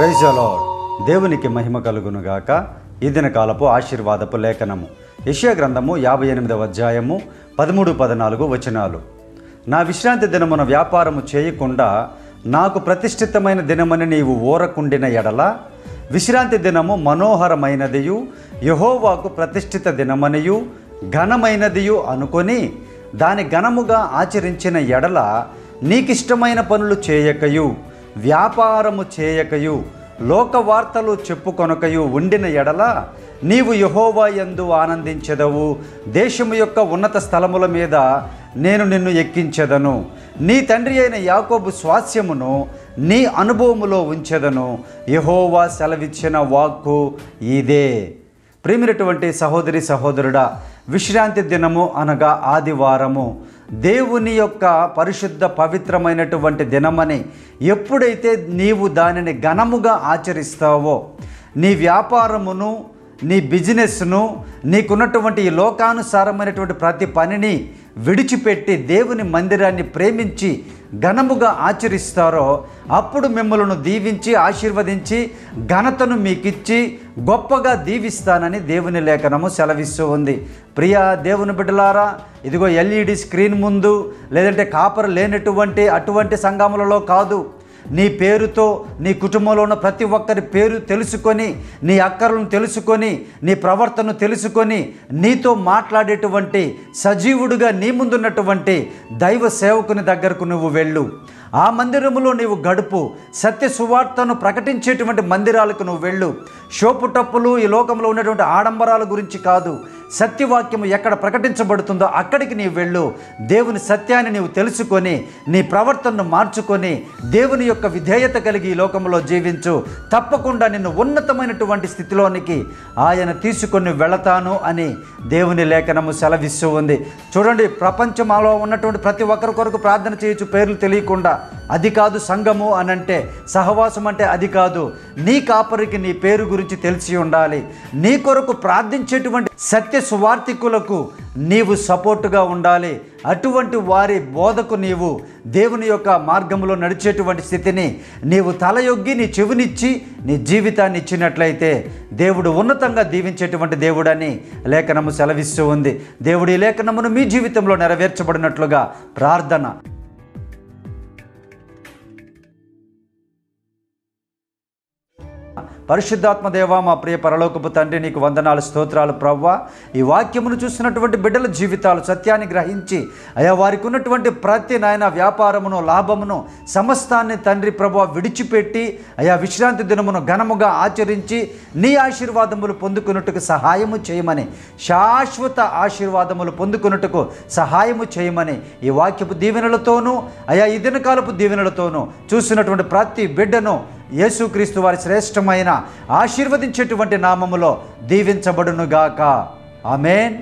praise lord దేవునికి మహిమ కలుగునుగాక ఈ దిన కాలపు ఆశీర్వాదపు లేఖనము యెషయా గ్రంథము యాభై ఎనిమిదవ అధ్యాయము పదమూడు పద్నాలుగు వచనాలు నా విశ్రాంతి దినమున వ్యాపారము చేయకుండా నాకు ప్రతిష్ఠితమైన దినమని నీవు ఊరకుండిన ఎడల విశ్రాంతి దినము మనోహరమైనదియు యహోవాకు ప్రతిష్ఠిత దినమనియు ఘనమైనదియు అనుకొని దాని ఘనముగా ఆచరించిన ఎడల నీకిష్టమైన పనులు చేయకయు వ్యాపారము చేయకయు లోక వార్తలు చెప్పుకొనకయు ఉండిన ఎడల నీవు యహోవా యందు ఆనందించెదవు దేశము యొక్క ఉన్నత స్థలముల మీద నేను నిన్ను ఎక్కించెదను నీ తండ్రి అయిన యాకోబు స్వాస్యమును నీ అనుభవములో ఉంచెదను యహోవా సెలవిచ్చిన వాక్కు ఇదే ప్రేమినటువంటి సహోదరి సహోదరుడా విశ్రాంతి దినము అనగా ఆదివారము దేవుని యొక్క పరిశుద్ధ పవిత్రమైనటువంటి దినమని ఎప్పుడైతే నీవు దానిని ఘనముగా ఆచరిస్తావో నీ వ్యాపారమును నీ బిజినెస్ను నీకున్నటువంటి ఈ లోకానుసారమైనటువంటి ప్రతి పనిని విడిచిపెట్టి దేవుని మందిరాన్ని ప్రేమించి ఘనముగా ఆచరిస్తారో అప్పుడు మిమ్మల్ని దీవించి ఆశీర్వదించి ఘనతను మీకిచ్చి గొప్పగా దీవిస్తానని దేవుని లేఖనము సెలవిస్తూ ఉంది ప్రియా దేవుని బిడ్డలారా ఇదిగో ఎల్ఈడి స్క్రీన్ ముందు లేదంటే కాపర్ లేనటువంటి అటువంటి సంఘములలో కాదు నీ పేరుతో నీ కుటుంబంలో ఉన్న ప్రతి ఒక్కరి పేరు తెలుసుకొని నీ అక్కర్లను తెలుసుకొని నీ ప్రవర్తనను తెలుసుకొని నీతో మాట్లాడేటువంటి సజీవుడుగా నీ ముందున్నటువంటి దైవ సేవకుని దగ్గరకు నువ్వు వెళ్ళు ఆ మందిరములో నీవు గడుపు సత్య సువార్తను ప్రకటించేటువంటి మందిరాలకు నువ్వు వెళ్ళు షోపు టప్పులు ఈ లోకంలో ఉన్నటువంటి ఆడంబరాల గురించి కాదు సత్యవాక్యము ఎక్కడ ప్రకటించబడుతుందో అక్కడికి నీవు వెళ్ళు దేవుని సత్యాన్ని నీవు తెలుసుకొని నీ ప్రవర్తనను మార్చుకొని దేవుని యొక్క విధేయత కలిగి ఈ లోకంలో జీవించు తప్పకుండా నిన్ను ఉన్నతమైనటువంటి స్థితిలోనికి ఆయన తీసుకొని వెళతాను అని దేవుని లేఖనము సెలవిస్తూ ఉంది చూడండి ప్రపంచంలో ఉన్నటువంటి ప్రతి ఒక్కరి కొరకు ప్రార్థన చేయొచ్చు పేర్లు తెలియకుండా అది కాదు సంఘము అని అంటే సహవాసం అంటే అది కాదు నీ కాపరికి నీ పేరు గురించి తెలిసి ఉండాలి నీ కొరకు ప్రార్థించేటువంటి సత్య సువార్థికులకు నీవు సపోర్టుగా ఉండాలి అటువంటి వారి బోధకు నీవు దేవుని యొక్క మార్గంలో నడిచేటువంటి స్థితిని నీవు తలయొగ్గి నీ చెవినిచ్చి నీ జీవితాన్ని ఇచ్చినట్లయితే దేవుడు ఉన్నతంగా దీవించేటువంటి దేవుడని లేఖనము సెలవిస్తూ ఉంది దేవుడి లేఖనమును మీ జీవితంలో నెరవేర్చబడినట్లుగా ప్రార్థన పరిశుద్ధాత్మ దేవా మా ప్రియ పరలోకపు తండ్రి నీకు వందనాలు స్తోత్రాలు ప్రవ్వ ఈ వాక్యమును చూస్తున్నటువంటి బిడ్డల జీవితాలు సత్యాన్ని గ్రహించి అయా వారికి ఉన్నటువంటి ప్రతి నాయన వ్యాపారమును లాభమును సమస్తాన్ని తండ్రి ప్రభు విడిచిపెట్టి అయా విశ్రాంతి దినమును ఘనముగా ఆచరించి నీ ఆశీర్వాదములు పొందుకున్నట్టుకు సహాయము చేయమని శాశ్వత ఆశీర్వాదములు పొందుకున్నట్టుకు సహాయము చేయమని ఈ వాక్యపు దీవెనలతోనూ అయా ఈ దినకాలపు దీవెనలతోనూ చూస్తున్నటువంటి ప్రతి బిడ్డను యేసుక్రీస్తు వారి శ్రేష్టమైన ఆశీర్వదించేటువంటి నామములో దీవించబడునుగాక ఆమెన్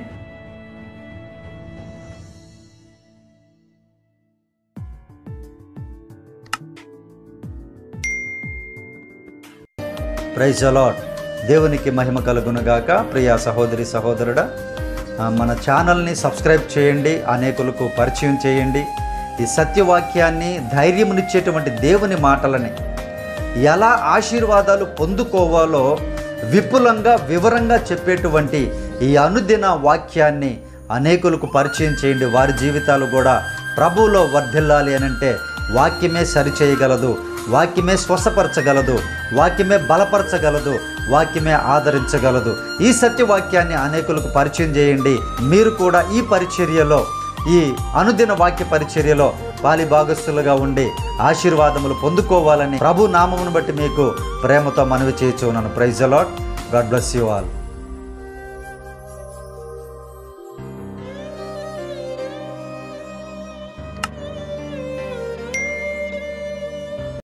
ప్రైజ్ అలాట్ దేవునికి మహిమ కలుగునుగాక ప్రియా సహోదరి సహోదరుడా ఆ, మన ఛానల్ని సబ్స్క్రైబ్ చేయండి అనేకులకు పరిచయం చేయండి ఈ సత్యవాక్యాన్ని ధైర్యమునిచ్చేటువంటి దేవుని మాటలని ఎలా ఆశీర్వాదాలు పొందుకోవాలో విపులంగా వివరంగా చెప్పేటువంటి ఈ అనుదిన వాక్యాన్ని అనేకులకు పరిచయం చేయండి వారి జీవితాలు కూడా ప్రభువులో వర్ధిల్లాలి అని అంటే వాక్యమే సరిచేయగలదు వాక్యమే స్వస్థపరచగలదు వాక్యమే బలపరచగలదు వాక్యమే ఆదరించగలదు ఈ సత్యవాక్యాన్ని అనేకులకు పరిచయం చేయండి మీరు కూడా ఈ పరిచర్యలో ఈ అనుదిన వాక్య పరిచర్యలో పాలి భాగస్థులుగా ఉండి ఆశీర్వాదములు పొందుకోవాలని ప్రభు నామమును బట్టి మీకు ప్రేమతో మనవి చేయొచ్చు నన్ను praise a lot God bless you all